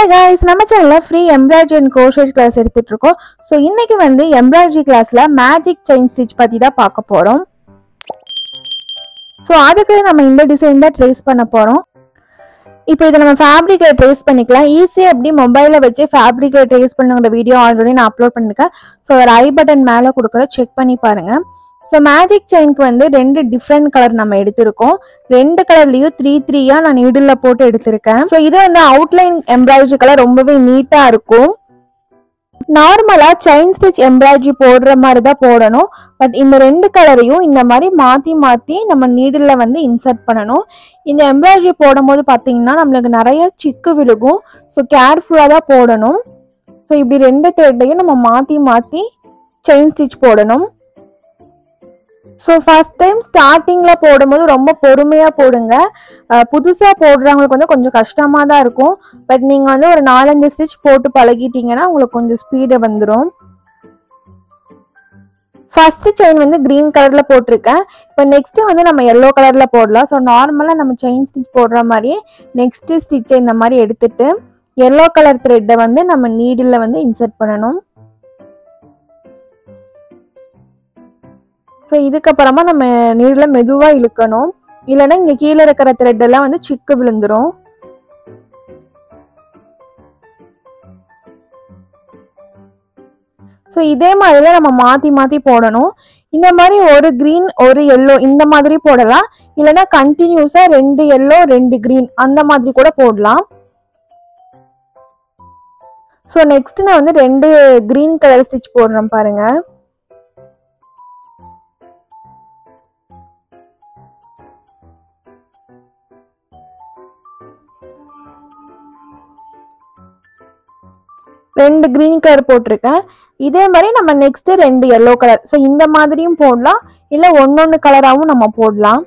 hi guys நம்ம சேனலில் free embroidery and crochet class எடுத்துட்டு இருக்கோம் ஸோ இன்னைக்கு வந்து எம்ப்ராய்டரி கிளாஸில் மேஜிக் செயின் ஸ்டிச் பற்றி தான் பார்க்க போகிறோம் ஸோ அதுக்கு நம்ம இந்த டிசைன் தான் ட்ரேஸ் பண்ண போகிறோம் இப்போ இதை நம்ம ஃபேப்ரிக்கில் ட்ரேஸ் பண்ணிக்கலாம் ஈஸியாக எப்படி மொபைலில் வச்சு ஃபேப்ரிக்கில் ட்ரேஸ் பண்ணுங்கிற வீடியோ ஆல்ரெடி நான் அப்லோட் பண்ணியிருக்கேன் ஸோ ஒரு ஐ பட்டன் மேலே கொடுக்குற செக் பண்ணி பாருங்கள் ஸோ மேஜிக் செயின்க்கு வந்து ரெண்டு டிஃப்ரெண்ட் கலர் நம்ம எடுத்திருக்கோம் ரெண்டு கலர்லயும் த்ரீ த்ரீயா நான் நீடில் போட்டு எடுத்திருக்கேன் ஸோ இது வந்து அவுட்லைன் எம்ப்ராய்டரி கலர் ரொம்பவே நீட்டா இருக்கும் நார்மலா செயின் ஸ்டிச் எம்ப்ராய்டரி போடுற மாதிரி தான் போடணும் பட் இந்த ரெண்டு கலரையும் இந்த மாதிரி மாத்தி மாத்தி நம்ம நீடில் வந்து இன்சர்ட் பண்ணணும் இந்த எம்ப்ராய்டரி போடும்போது பார்த்தீங்கன்னா நம்மளுக்கு நிறைய சிக்கு விழுகும் ஸோ கேர்ஃபுல்லாக தான் போடணும் ஸோ இப்படி ரெண்டு த்ரெட்டையும் நம்ம மாற்றி மாற்றி செயின் ஸ்டிச் போடணும் ஸோ ஃபர்ஸ்ட் டைம் ஸ்டார்டிங்கில் போடும்போது ரொம்ப பொறுமையாக போடுங்க புதுசாக போடுறவங்களுக்கு வந்து கொஞ்சம் கஷ்டமாக தான் இருக்கும் பட் நீங்கள் வந்து ஒரு நாலஞ்சு ஸ்டிச் போட்டு பழகிட்டீங்கன்னா உங்களுக்கு கொஞ்சம் ஸ்பீடு வந்துடும் ஃபர்ஸ்ட் செயின் வந்து க்ரீன் கலரில் போட்டிருக்கேன் இப்போ நெக்ஸ்ட்டு வந்து நம்ம எல்லோ கலரில் போடலாம் ஸோ நார்மலாக நம்ம செயின் ஸ்டிச் போடுற மாதிரியே நெக்ஸ்ட்டு ஸ்டிச்சை இந்த மாதிரி எடுத்துட்டு எல்லோ கலர் த்ரெட்டை வந்து நம்ம நீடில் வந்து இன்சர்ட் பண்ணணும் ஸோ இதுக்கப்புறமா நம்ம நீரில் மெதுவாக இழுக்கணும் இல்லைன்னா இங்கே கீழே இருக்கிற த்ரெட் எல்லாம் வந்து சிக்கு விழுந்துரும் ஸோ இதே மாதிரி தான் நம்ம மாற்றி மாற்றி போடணும் இந்த மாதிரி ஒரு க்ரீன் ஒரு எல்லோ இந்த மாதிரி போடலாம் இல்லைன்னா கண்டினியூஸாக ரெண்டு எல்லோ ரெண்டு க்ரீன் அந்த மாதிரி கூட போடலாம் ஸோ நெக்ஸ்ட் நான் வந்து ரெண்டு க்ரீன் கலர் ஸ்டிச் போடுறேன் பாருங்க ரெண்டு க்ரீன் கலர் போட்டிருக்கேன் இதே மாதிரி நம்ம நெக்ஸ்ட் ரெண்டு எல்லோ கலர் ஸோ இந்த மாதிரியும் போடலாம் இல்லை ஒன்னொன்று கலராகவும் நம்ம போடலாம்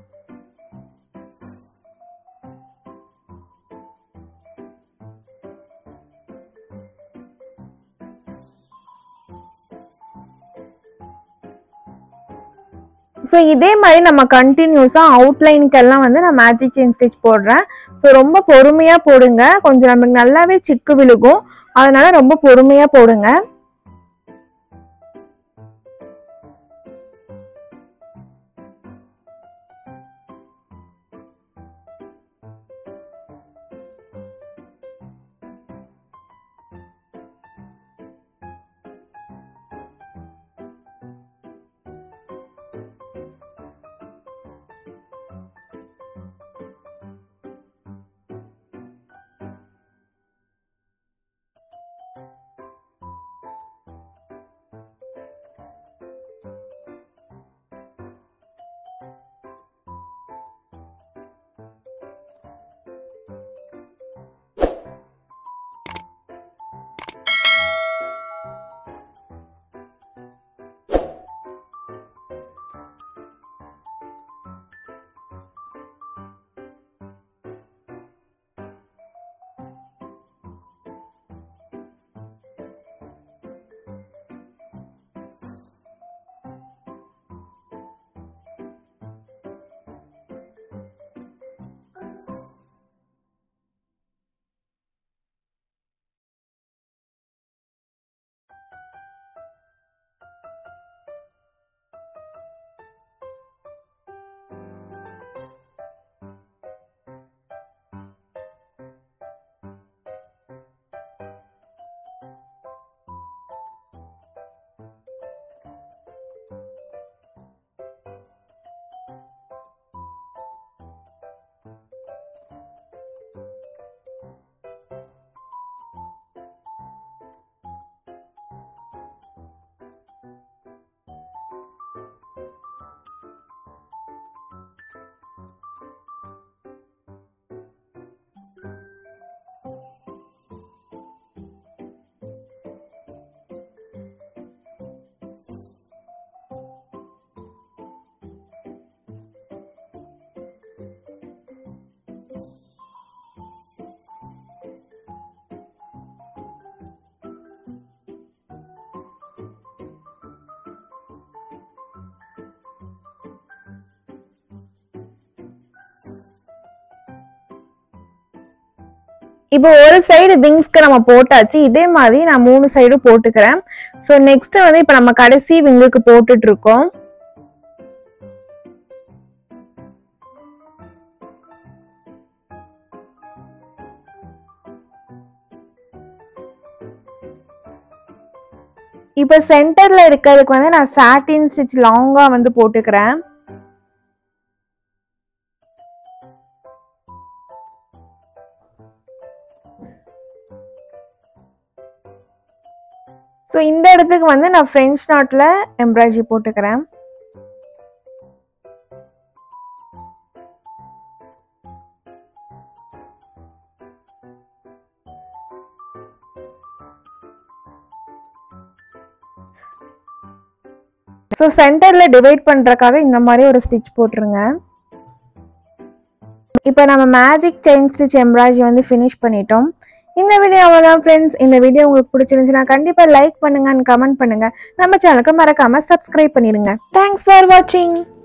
ஸோ இதே மாதிரி நம்ம கண்டினியூஸாக அவுட்லைனுக்கெல்லாம் வந்து நான் மேஜிக் செயின் ஸ்டிச் போடுறேன் ஸோ ரொம்ப பொறுமையாக போடுங்க கொஞ்சம் நமக்கு நல்லாவே சிக்கு விழுகும் அதனால ரொம்ப பொறுமையாக போடுங்க இப்போ ஒரு சைடு விங்ஸ்க்கு நம்ம போட்டாச்சு இதே மாதிரி நான் மூணு சைடும் போட்டுக்கிறேன் ஸோ நெக்ஸ்ட் வந்து இப்போ நம்ம கடைசி விங்குக்கு போட்டுட்டு இருக்கோம் இப்போ சென்டர்ல இருக்கிறதுக்கு வந்து நான் சாட்டின் ஸ்டிச் லாங்கா வந்து போட்டுக்கிறேன் ஸோ இந்த இடத்துக்கு வந்து நான் ஃப்ரெஞ்ச் நாட்டில் எம்ப்ராய்டரி போட்டுக்கிறேன் ஸோ சென்டரில் டிவைட் பண்ணுறக்காக இந்த மாதிரி ஒரு ஸ்டிச் போட்டுருங்க இப்போ நம்ம மேஜிக் செயின் ஸ்டிச் எம்ப்ராய்டரி வந்து ஃபினிஷ் பண்ணிட்டோம் இந்த வீடியோ அவ்வளோதான் ஃப்ரெண்ட்ஸ் இந்த வீடியோ உங்களுக்கு பிடிச்சிருந்துச்சுன்னா கண்டிப்பாக லைக் பண்ணுங்க கமெண்ட் பண்ணுங்க நம்ம சேனலுக்கு மறக்காம சப்ஸ்கிரைப் பண்ணிடுங்க தேங்க்ஸ் ஃபார் வாட்சிங்